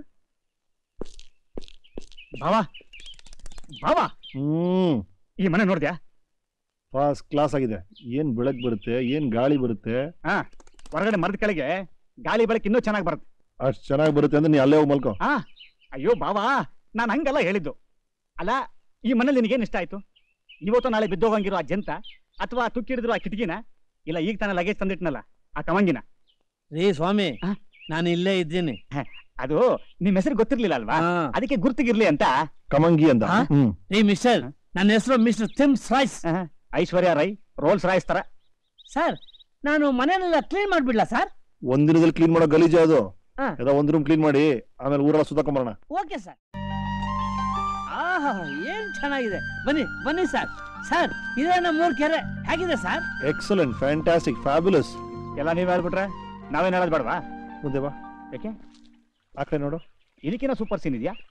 ಭಾವ ಭಾವ ಹ್ಮ್ ಈ ಮನೆ ನೋಡ್ದ್ಯಾ ಫಸ್ಟ್ ಕ್ಲಾಸ್ ಆಗಿದೆ ಏನ್ ಬೆಳಕ್ ಬರುತ್ತೆ ಏನ್ ಗಾಳಿ ಬರುತ್ತೆ ಹೊರಗಡೆ ಮರದ ಕೆಳಗೆ ಗಾಳಿ ಬೆಳಕು ಇನ್ನೂ ಚೆನ್ನಾಗಿ ಬರುತ್ತೆ ಅಷ್ಟ್ ಚೆನ್ನಾಗಿ ಬರುತ್ತೆ ಅಂದ್ರೆ ನೀ ಅಲ್ಲೇ ಹೋಗಿ ಮಲ್ಕೋ ಆ ಅಯ್ಯೋ ಬಾವಾ ನಾನು ಹಂಗೆಲ್ಲ ಹೇಳಿದ್ದು ಅಲ್ಲ ಈ ಮನೇಲಿ ನಿನಗೇನು ಇಷ್ಟ ಆಯ್ತು ಇವತ್ತು ನಾಳೆ ಬಿದ್ದೋಗಂಗಿರೋ ಆ ಜಂತ ಅಥವಾ ತುಕ್ಕಿಡಿದ್ರು ಆ ಕಿಟಕಿನ ಇಲ್ಲ ಈಗ ತಾನೇ ಲಗೇಜ್ ತಂದಿಟ್ನಲ್ಲ ಆ ಕಮಂಗಿನ ರೀ ಸ್ವಾಮಿ ಆ? ನಾನು ಇಲ್ಲೇ ಇದ್ದೀನಿ ಅದು ನಿಮ್ ಹೆಸರು ಗೊತ್ತಿರ್ಲಿಲ್ಲ ಅಲ್ವಾ ಆ. ಅದಕ್ಕೆ ಗುರ್ತಿಗಿರ್ಲಿ ಅಂತ ಕಮಂಗಿ ಅಂದ ಹಾ? ಹ್ಮ್ ರೀ ಮಿಸ್ಟರ್ ನನ್ನ ಹೆಸರು ಮಿಸ್ಟರ್ ತಿಮ್ಸ್ ರಾಯ್ಸ್ ಆ, ಐಶ್ವರ್ಯ ರೈ ರೋಲ್ಸ್ ರಾಯ್ಸ್ ತರ ಸರ್ ನಾನು ಮನೆಯನ್ನೆಲ್ಲ ಕ್ಲೀನ್ ಮಾಡ್ಬಿಡ್ಲಾ ಸರ್ ಒಂದಿನದಲ್ಲಿ ಕ್ಲೀನ್ ಮಾಡೋ ಗಲೀಜ ಅದು ಹಾ. ಏನೋ ಒಂದ್ ರೂಮ್ ಕ್ಲೀನ್ ಮಾಡಿ ಆಮೇಲೆ ಊರೆಲ್ಲ ಸುತ್ತಾಕೊಂಬರೋಣ ಓಕೆ ಸರ್ ಆಹಾ ಏನ್ ಚೆನ್ನಾಗಿದೆ ಬನ್ನಿ ಬನ್ನಿ ಸರ್ ಸರ್ ಇದೇ ನಮ್ಮ ಮೂರ್ ಕೆರೆ ಹೇಗಿದೆ ಸರ್ ಎಕ್ಸಲೆಂಟ್ ಫ್ಯಾಂಟಾಸ್ಟಿಕ್ ಫ್ಯಾಬ್ಯುಲಸ್ ಎಲ್ಲ ನೀವ್ ಹೇಳ್ಬಿಟ್ರೆ ನಾವೇನ್ ಹೇಳೋದ್ ಬೇಡವಾ ಮುಂದೆ ಬಾ ಯಾಕೆ ಆ ಕಡೆ ನೋಡು ಇದಕ್ಕಿನ ಸೂಪರ್ ಸೀನ್ ಇದೆಯಾ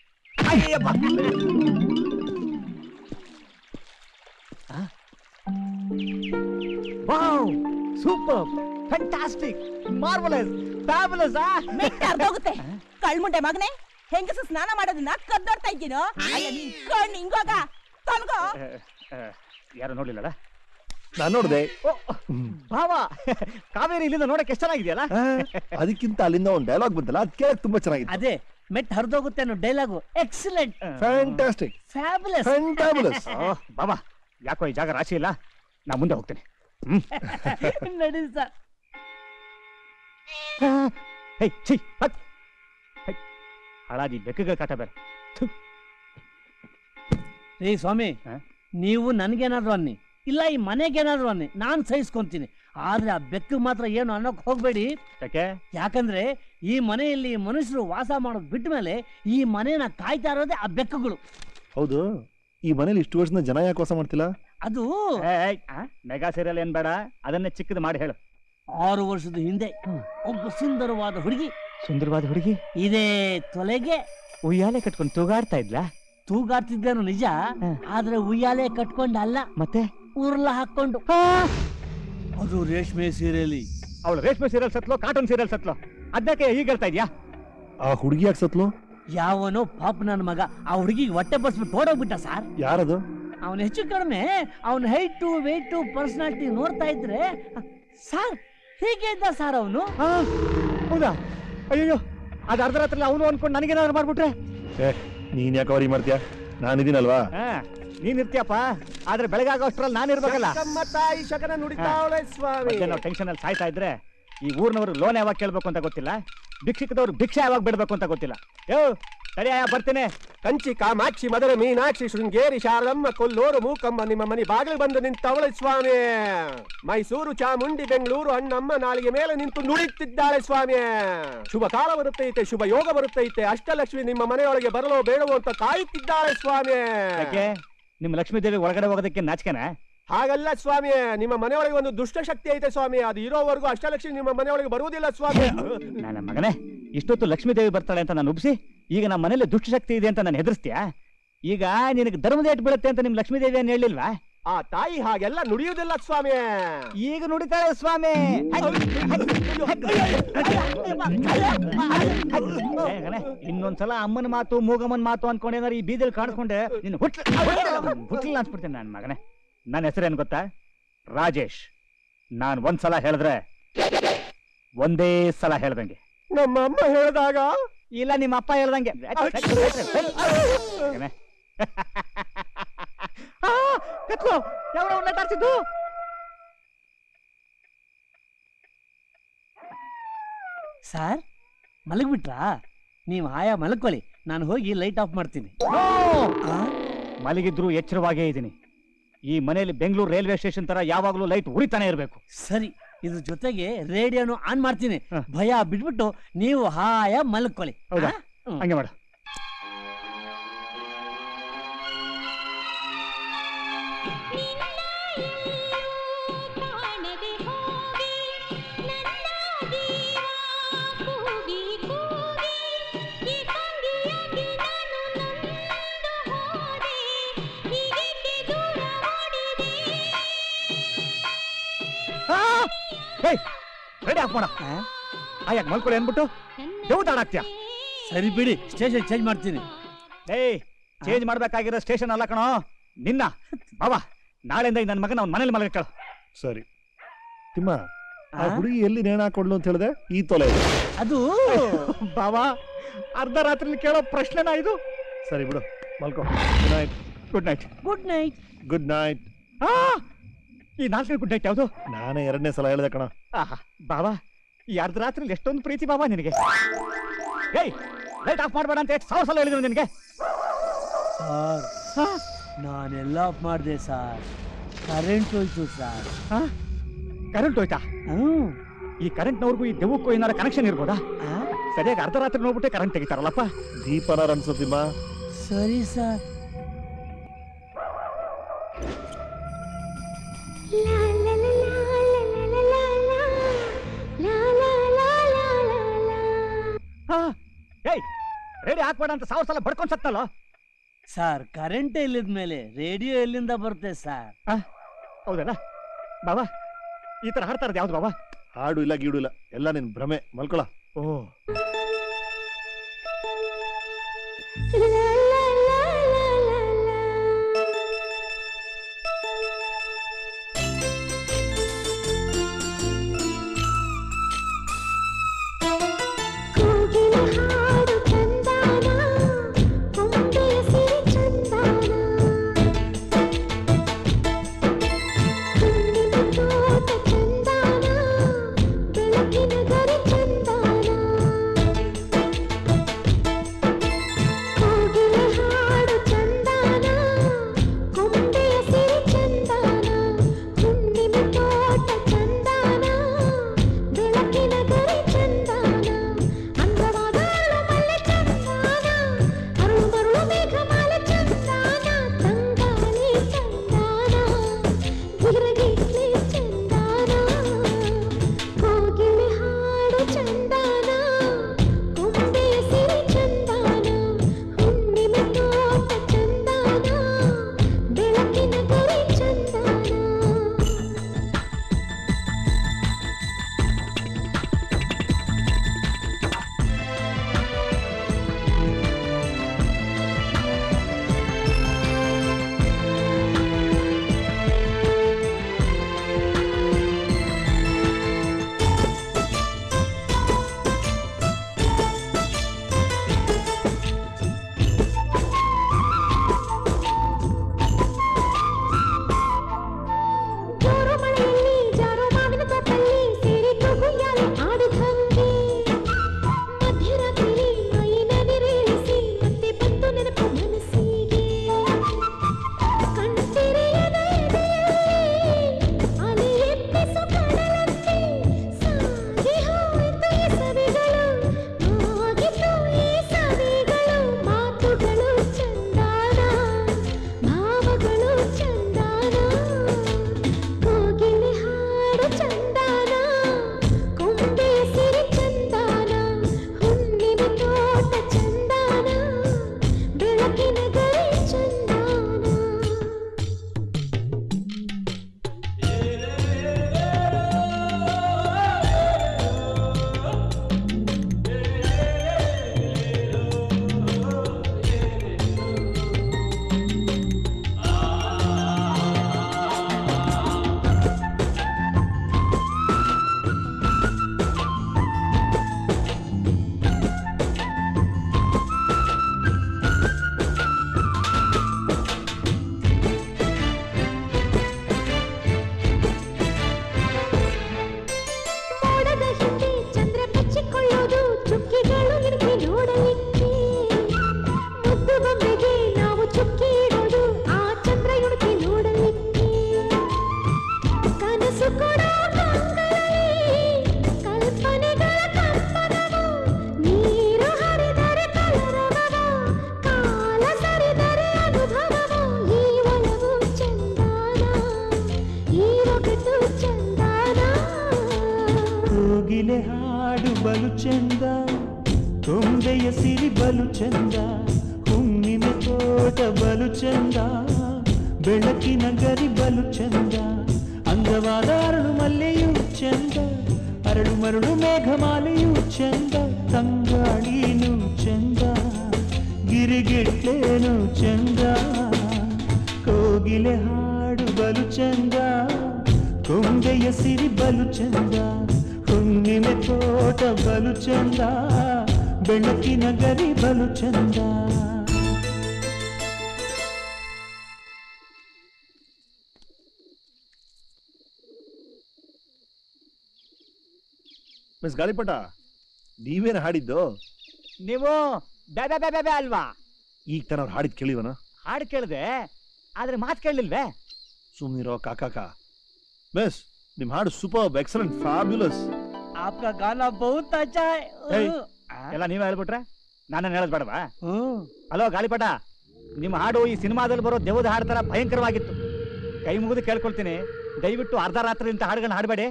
wow super fantastic marvellous fabulous ಮೆಟ್ಟ ಅರ್ಧೋಗುತ್ತೆ ಕಳ್ಮುಂಡೆ ಮಗನೇ ಹೆಂಗಸ ಸ್ನಾನ ಮಾಡೋದನ್ನ ಕದ್ದೋಡ್ತಾ ಇದ್ದೀನೋ ಅಲ್ಲ ನಿನ್ ಕಣ್ಣು ಹಿಂಗೋಗ ತನ್ಗೋ ಯಾರು ನೋಡ್ಲಿಲ್ಲಲ್ಲ ನಾನ್ ನೋಡ್ದೆ ಭಾವ ಕಾವೇರಿ ಇಲ್ಲಿಂದ ನೋಡಕ್ ಎಷ್ಟು ಚೆನ್ನಾಗಿದೆಯಲ್ಲ ಆ, ಅದಕ್ಕಿಂತ ಅಲ್ಲಿಂದ ಒಂದ್ ಡೈಲಾಗ್ ಬಂತಲ್ಲ ಅದ್ ಕೇಳಕ್ ತುಂಬಾ ಚೆನ್ನಾಗಿದೆ ಅದೇ ಮೆಟ್ ಹರಿದೋಗುತ್ತೆ ಅನ್ನೋ dialogue excellent fantastic fabulous fantabulous ಬಾಬಾ ಯಾಕೋ ಈ ಜಾಗ ರಾಶಿ ಇಲ್ಲ ನಾ ಮುಂದೆ ಹೋಗ್ತೇನೆ ನಡಿ ಸರ್ ಹೇ ಛೀ ಹತ್ ಹೈ ಹಾಳಾದಿ ಬೆಕ್ಕಗಳ ಕಾಟ ಬೇರೆ ಏ ಸ್ವಾಮಿ ಹಾ? ನೀವು ನನಗೇನಾದ್ರು ಅನ್ನಿ ಇಲ್ಲ ಈ ಮನೆಗೇನಾದ್ರು ಅನ್ನಿ ನಾನು ಸಹಿಸ್ಕೊಂತೀನಿ ಆದ್ರೆ ಆ ಬೆಕ್ಕು ಮಾತ್ರ ಏನು ಅನ್ನೋಕ್ ಹೋಗ್ಬೇಡಿ ಯಾಕೆ ಯಾಕಂದ್ರೆ ಈ ಮನೆಯಲ್ಲಿ ಮನುಷ್ಯರು ವಾಸ ಮಾಡೋದು ಬಿಟ್ಟ ಮೇಲೆ ಈ ಮನೆನ ಕಾಯ್ತಾ ಇರೋದೇ ಆ ಬೆಕ್ಕುಗಳು ಹೌದು ಈ ಮನೇಲಿ ಇಷ್ಟು ವರ್ಷದ ಜನ ಯಾಕೆ ವಾಸ ಮಾಡ್ತಿಲ್ಲ ಅದು ಏಯ್, ಆ? ಮೆಗಾ ಸೀರಿಯಲ್ ಏನ್ ಬೇಡ ಅದನ್ನೇ ಚಿಕ್ಕದು ಮಾಡಿ ಹೇಳು ಆರು ವರ್ಷದ ಹಿಂದೆ ಒಬ್ಬ ಸುಂದರವಾದ ಹುಡುಗಿ ಸುಂದರವಾದ ಹುಡುಗಿ ಇದೇ ತೊಲೆಗೆ ಉಯ್ಯಾಲೆ ಕಟ್ಕೊಂಡು ತೂಗಾಡ್ತಾ ಇದ್ಲಾ ತೂಗಾಡ್ತಿದ್ದೇನು ನಿಜ ಆದ್ರೆ ಉಯ್ಯಾಲೆ ಕಟ್ಕೊಂಡಲ್ಲ ಮತ್ತೆ ಉರ್ಲ ಹಾಕೊಂಡು ಅದು ರೇಷ್ಮೆ ಸೀರೆಲಿ ಅವಳು ರೇಷ್ಮೆ ಸೀರಿಯಲ್ ಸತ್ಲೋ ಕಾರ್ಟೂನ್ ಸೀರಿಯಲ್ ಸತ್ಲೋ ಅದಕ್ಕೆ ಈಗ ಹೇಳ್ತಾ ಇದ್ಯಾ ಆ ಹುಡುಗಿ ಯಾಕೆ ಸತ್ಲು ಯಾವನೋ ಪಾಪ ನನ್ನ ಮಗ ಆ ಹುಡುಗಿಗೆ ಹೊಟ್ಟೆ ಬಸ್ಬಿಟ್ಟು ಓಡೋಗ್ಬಿಟ್ಟ ಸರ್ ಯಾರದು ಅವನ ಹೆಚ್ಚು ಕಡಿಮೆ ಅವನ ಹೈಟು ವೆಯ್ಟು ಪರ್ಸನಾಲಿಟಿ ನೋಡ್ತಾ ಇದ್ರೆ ಸರ್ ಹೀಗೆ ಇದ್ದ ಸರ್ ಅವನು ಹೌದಾ ಅಯ್ಯೋ ಅದ್ ಅರ್ಧ ರಾತ್ರಿ ಅವನು ಅನ್ಕೊಂಡು ನನಗೇನಾದ್ರು ಮಾಡ್ಬಿಟ್ರೆ ಏ ನೀನ್ ಯಾಕೆ ಅವ್ರಿಗೆ ಮಾಡ್ತೀಯ ನಾನಿದ್ದೀನಲ್ವಾ ಹಾ ನೀನ್ ಇರ್ತೀಯಪ್ಪ ಆದ್ರೆ ಬೆಳಗಾಗೋ ಅಷ್ಟ್ರಲ್ಲಿ ನಾನು ಇರ್ಬೇಕಲ್ಲ ತಾಯಿ ಶಕನ ನುಡಿತಾವಳೆ ಸ್ವಾಮಿ ಮತ್ತೆ ನಾವು ಟೆನ್ಷನ್ ಅಲ್ಲಿ ಸಾಯ್ತಾ ಇದ್ರೆ ಈ ಊರ್ನವರು ಲೋನ್ ಯಾವಾಗ ಕೇಳ್ಬೇಕು ಅಂತ ಗೊತ್ತಿಲ್ಲ ಭಿಕ್ಷಿಕದವ್ರು ಭಿಕ್ಷೆ ಯಾವಾಗ ಬಿಡ್ಬೇಕು ಅಂತ ಗೊತ್ತಿಲ್ಲ ಯೋ ಸರಿಯಾ ಬರ್ತೇನೆ ಕಂಚಿ ಕಾಮಾಕ್ಷಿ ಮಧುರ ಮೀನಾಕ್ಷಿ ಶೃಂಗೇರಿ ಶಾರದಮ್ಮ ಕೊಲ್ಲೂರು ಮೂಕಮ್ಮ ನಿಮ್ಮ ಮನೆ ಬಾಗಿಲು ಬಂದು ನಿಂತವಳೆ ಸ್ವಾಮಿ ಮೈಸೂರು ಚಾಮುಂಡಿ ಬೆಂಗಳೂರು ಅಣ್ಣಮ್ಮ ನಾಲಿಗೆ ಮೇಲೆ ನಿಂತು ನುಡಿತಿದ್ದಾಳೆ ಸ್ವಾಮಿ ಶುಭ ಕಾಲ ಬರುತ್ತೈತೆ ಶುಭ ಯೋಗ ಬರುತ್ತೈತೆ ಅಷ್ಟಲಕ್ಷ್ಮಿ ನಿಮ್ಮ ಮನೆಯೊಳಗೆ ಬರಲೋ ಬೇಡವೋ ಅಂತ ಕಾಯುತ್ತಿದ್ದಾಳೆ ಸ್ವಾಮಿ ಯಾಕೆ ನಿಮ್ಮ ಲಕ್ಷ್ಮೀ ದೇವಿ ಒಳಗಡೆ ಹೋಗೋದಕ್ಕೆ ನಾಚಿಕೆನಾ ಹಾಗಲ್ಲ ಸ್ವಾಮಿ ನಿಮ್ಮ ಮನೆಯೊಳಗೆ ಒಂದು ದುಷ್ಟ ಶಕ್ತಿ ಐತೆ ಸ್ವಾಮಿ ಅದು ಇರೋವರೆಗೂ ಅಷ್ಟಲಕ್ಷ್ಮಿ ನಿಮ್ಮ ಮನೆಯೊಳಗೆ ಬರುವುದಿಲ್ಲ ಸ್ವಾಮಿ ನನ್ನ ಮಗನೇ ಇಷ್ಟೊತ್ತು ಲಕ್ಷ್ಮೀ ದೇವಿ ಬರ್ತಾಳೆ ಅಂತ ನಾನು ಉಬ್ಸಿ ಈಗ ನಮ್ಮ ಮನೇಲಿ ದುಷ್ಟಶಕ್ತಿ ಇದೆ ಅಂತ ನಾನು ಹೆದರ್ಸ್ತೀಯಾ ಈಗ ನಿನಗೆ ಧರ್ಮದ ಏಟ್ ಬೀಳುತ್ತೆ ಅಂತ ನಿಮ್ ಲಕ್ಷ್ಮೀ ದೇವಿ ಏನ್ ಹೇಳಿಲ್ವಾ ಆ ತಾಯಿ ಹಾಗೆಲ್ಲ ನುಡಿಯುವುದಿಲ್ಲ ಸ್ವಾಮಿ ಈಗ ನುಡಿತಾಳೆ ಸ್ವಾಮಿ ಏ, ಗಣೆ, ಇನ್ನೊಂದ್ಸಲ ಅಮ್ಮನ ಮಾತು ಮೂಗಮ್ಮನ ಮಾತು ಅನ್ಕೊಂಡೇನಾರು ಈ ಬೀದಿಲ್ ಕಾಣಿಸ್ಕೊಂಡೆ ನಿನ್ನ ಹುಟ್ಲ ಹುಟ್ಲಿಲ್ಲ ಅನ್ಸ್ಬಿಡ್ತೇನೆ ನನ್ನ ಮಗನೇ ನನ್ನ ಹೆಸರೇನು ಗೊತ್ತಾ ರಾಜೇಶ್ ನಾನ್ ಒಂದ್ಸಲ ಹೇಳಿದ್ರೆ ಒಂದೇ ಸಲ ಹೇಳ್ದಂಗೆ ನಮ್ಮ ಅಮ್ಮ ಹೇಳಿದಾಗ ಇಲ್ಲ ನಿಮ್ಮ ಅಪ್ಪ ಹೇಳ್ದಂಗೆ ಏನೇ? ಆ, ಕತ್ಲು ಯಾವ ನಟಾಡ್ತಿದ್ದು ಸರ್ ಮಲಗ್ಬಿಟ್ರಾ ನೀವು ಆಯಾ ಮಲ್ಕೊಳ್ಳಿ ನಾನು ಹೋಗಿ ಲೈಟ್ ಆಫ್ ಮಾಡ್ತೀನಿ ಆ? ಮಲಗಿದ್ರು ಎಚ್ಚರವಾಗೇ ಇದ್ದೀನಿ ಈ ಮನೆಯಲ್ಲಿ ಬೆಂಗಳೂರು ರೈಲ್ವೆ ಸ್ಟೇಷನ್ ತರ ಯಾವಾಗಲೂ ಲೈಟ್ ಉರಿತಾನೆ ಇರಬೇಕು ಸರಿ ಇದ್ರ ಜೊತೆಗೆ ರೇಡಿಯೋನು ಆನ್ ಮಾಡ್ತೀನಿ ಹ. ಭಯ ಬಿಟ್ಬಿಟ್ಟು ನೀವು ಹಾಯ ಮಲ್ಕೊಳ್ಳಿ ಹೌದಾ? ಆ? ಹ್ಮ್. ಹಂಗೆ ಮಾಡು ಕಾಣದೆ ಹೋಗಿ ನನ್ನ ಜೀವ ಕೂಗಿ ಕೂಗಿ ಏಕಾಂಗಿಯಾಗಿ ನಾನು ನೊಂದು ಹೋದೆ ಹೀಗೇಕೆ ದೂರ ಓಡಿದೆ ರೆಡಿ ಆಫ್ ಮಾಡ ಆಯಾಗ ಮಲ್ಕೊಳ್ಳಿ ಅನ್ಬಿಟ್ಟು ದೇವತಾಡಾಕ್ತ್ಯಾ ಸರಿ ಬಿಡಿ ಸ್ಟೇಷನ್ ಚೇಂಜ್ ಮಾಡ್ತೀನಿ ಏಯ್ ಚೇಂಜ್ ಮಾಡ್ಬೇಕಾಗಿರೋ ಸ್ಟೇಷನ್ ಅಲ್ಲ ಕಣೋ ನಿನ್ನ ಬಾಬಾ ನಾಳೆಯಿಂದ ನನ್ನ ಮಗನ ಅವ್ನ ಮನೇಲಿ ಮಲಗಕ್ಕಳು ಸರಿ ತಿಮ್ಮ ಆ ಆ? ಹುಡುಗಿ ಎಲ್ಲಿ ನೇಣ ಹಾಕೊಂಡ್ಲು ಅಂತ ಹೇಳಿದೆ ಈ ತೊಲೆ ಅದು ಬಾಬಾ ಅರ್ಧ ರಾತ್ರಿ ಕೇಳೋ ಪ್ರಶ್ನೆನಾ ಇದು ಸರಿ ಬಿಡು ಮಲ್ಕೋ good night good night good night good night ಆ ಈ ನಾಲ್ಕನೇ ಗುಡ್ ನೈಟ್ ಯಾವುದು ನಾನೇ ಎರಡನೇ ಸಲ ಹೇಳಿದೆ ಕಣ ಆಹಾ ಬಾಬಾ ಈ ಅರ್ಧ ರಾತ್ರಿ ಎಷ್ಟೊಂದು ಪ್ರೀತಿ ಬಾಬಾ ನಿನಗೆ ಏಯ್ ಲೈಟ್ ಆಫ್ ಮಾಡಬೇಡ ಅಂತ ಎಷ್ಟು ಸಾವಿರ ಸಲ ಹೇಳಿದ್ರು ನಿನಗೆ ಸರ್ ನಾನೆಲ್ಲ ಆಫ್ ಮಾಡಿದೆ ಸರ್ ಕರೆಂಟ್ ಹೋಯ್ತು ಸರ್ ಕರೆಂಟ್ ಹೋಯ್ತಾ ಹ್ಮ್ ಈ ಕರೆಂಟ್ನವ್ರಿಗೂ ಈ ದೆವ್ವಕ್ಕೂ ಏನಾರ ಕನೆಕ್ಷನ್ ಇರ್ಬೋದಾ ಆ? ಸರಿಯಾಗಿ ಅರ್ಧ ರಾತ್ರಿ ನೋಡ್ಬಿಟ್ಟೆ ಕರೆಂಟ್ ತೆಗಿತಾರಲ್ಲಪ್ಪ ದೀಪನಾರ ಅನ್ಸೋ ತಿಮ್ಮ ಸರಿ ಸರ್ ಲಾ ಲಾ ಲಾ ಲಾ ಲಾ ಲಾ ಲಾ ಲಾ ಲಾ ಲಾ ಲಾ ಹಾ ಏಯ್ ರೇಡಿ ಹಾಕ್ಬೇಡ ಅಂತ ಸಾವಿರ ಸಲ ಬಡ್ಕೊಂಡ್ ಸತ್ತಲ್ಲ ಸರ್ ಕರೆಂಟ್ ಇಲ್ಲದ ಮೇಲೆ ರೇಡಿಯೋ ಎಲ್ಲಿಂದ ಬರುತ್ತೆ ಸರ್ ಹೌದಲ್ಲ ಬಾಬಾ ಈ ತರ ಹಾಡ್ತಾ ಇರೋದು ಯಾವ್ದು ಬಾಬಾ ಹಾಡು ಇಲ್ಲ ಗೀಡು ಇಲ್ಲ ಎಲ್ಲ ನಿನ್ ಭ್ರಮೆ ಮಲ್ಕೊಳ ಓ ಲಾ ಲಾ ಲಾ ಲಾ ಲಾ ಲಾ ಕೋಗಿಲ ಹಾಡು ಚಂದಾನ ಕೊಂಬೆಯ ಸಿರಿ ಚಂದಾನ ಬಲು ಚಂದ ಕೊಂಬೆಯ ಸಿರಿ ಬಲು ಚಂದ ಹುಣ್ಣಿಮೆ ತೋಟ ಬಲು ಚಂದ ಬೆಳಕಿನ ಗರಿ ಬಲು ಚಂದ ಅಂದವಾದ ಅರಳು ಮಲ್ಲೆಯೂ ಚಂದ ಅರಳು ಮರಳು ಮೇಘಮಾಲೆಯೂ ಚಂದ ತಂಗಾಳೀನು ಚಂದ ಗಿರಿಗಿಟ್ಲೇನು ಚಂದ ಕೋಗಿಲೆ ಹಾಡು ಬಲು ಚಂದ ಕೊಂಬೆಯ ಸಿರಿ ಬಲು ಚಂದ ಹುಣ್ಣಿಮೆ ತೋಟ ಬಲು ಚಂದ ಬೆಳಕಿನ ಗರಿ ಬಲು ಚಂದ ಮಿಸ್ ಗಾಳಿಪಟ ನೀವೇನು ಹಾಡಿದ್ದು ನೀವು ಬೆ ಬೆ ಬೆ ಬೆ ಬೆ ಅಲ್ವಾ ಈಗ ತನ ಅವ್ರು ಹಾಡಿದ್ ಕೇಳಿವನ ಹಾಡು ಕೇಳಿದೆ ಆದ್ರೆ ಮಾತು ಕೇಳಲಿಲ್ವೇ ಸುಮ್ನಿರೋ ಕಾಕಾಕ ಮಿಸ್ ನಿಮ್ ಹಾಡು ಸೂಪರ್ ಎಕ್ಸಲೆಂಟ್ ಫ್ಯಾಬ್ಯುಲಸ್ आपका गाना बहुत अच्छा है ಏಯ್, ಎಲ್ಲ ನೀವೇ ಹೇಳ್ಬಿಟ್ರೆ ನಾನೇನು ಹೇಳೋದು ಬೇಡವಾ ಹಲೋ ಗಾಳಿಪಟ ನಿಮ್ಮ ಹಾಡು ಈ ಸಿನಿಮಾದಲ್ಲಿ ಬರೋ ದೇವದ ಹಾಡು ಥರ ಭಯಂಕರವಾಗಿತ್ತು ಕೈ ಮುಗಿದು ಕೇಳ್ಕೊಳ್ತೀನಿ ದಯವಿಟ್ಟು ಅರ್ಧ ರಾತ್ರಿ ಇಂಥ ಹಾಡುಗಳನ್ನ ಹಾಡಬೇಡಿ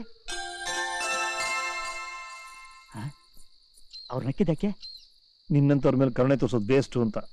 ಅವ್ರು ನಕ್ಕಿದ್ದಕ್ಕೆ ನಿನ್ನಂತವ್ರ ಮೇಲೆ ಕರುಣೆ ತೋರ್ಸೋದು ಬೇಸ್ಟು ಅಂತ